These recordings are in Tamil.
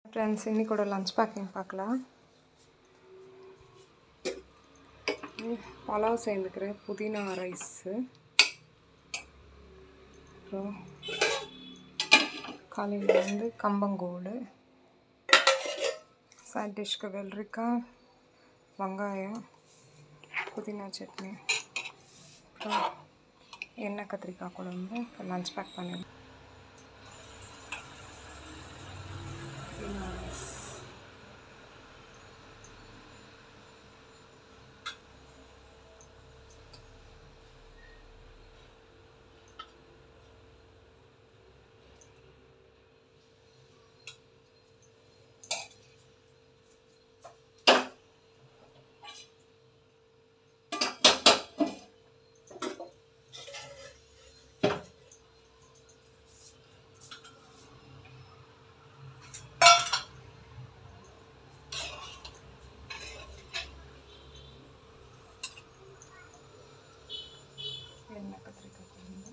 ஃப்ரெண்ட்ஸ் இன்னைக்கோட லஞ்ச் பேக்கிங் பார்க்கலாம் பலாவ் சேர்ந்துக்கிறேன் புதினா ரைஸு அப்புறம் காலையில் வந்து கம்பங்கூழ் சைட் டிஷ்க்கு வெள்ளரிக்காய் வெங்காயம் புதினா சட்னி அப்புறம் எண்ணெய் கத்திரிக்காய் குழம்பு இப்போ லஞ்ச் பேக் பண்ணிடுறேன் புதினா ரைஸ் எண்ணெய் கத்திரிக்காய் குழம்பு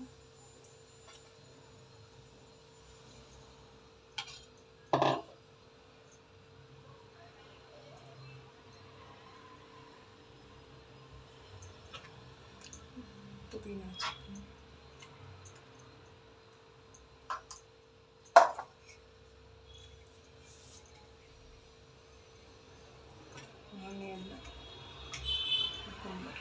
புதினா சட்னி ஆனியன் குழம்பு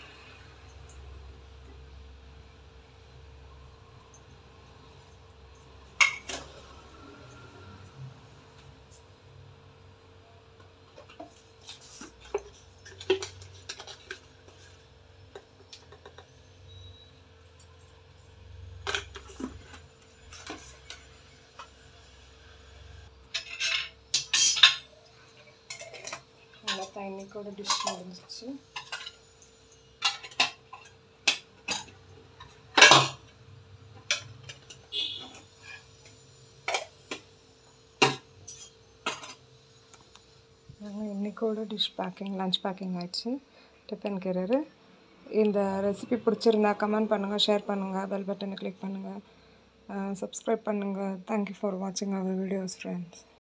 அவ்வளோதான் இன்னைக்கோட டிஷ் முடிஞ்சிச்சு நாங்கள் இன்றைக்கோட டிஷ் பேக்கிங் லஞ்ச் பேக்கிங் ஆயிடுச்சு டிஃபன் கேரியரு இந்த ரெசிபி பிடிச்சிருந்தா கமெண்ட் பண்ணுங்கள் ஷேர் பண்ணுங்கள் பெல் பட்டனை கிளிக் பண்ணுங்கள் சப்ஸ்கிரைப் பண்ணுங்கள் தேங்க்யூ ஃபார் வாட்சிங் அவர் வீடியோஸ் ஃப்ரெண்ட்ஸ்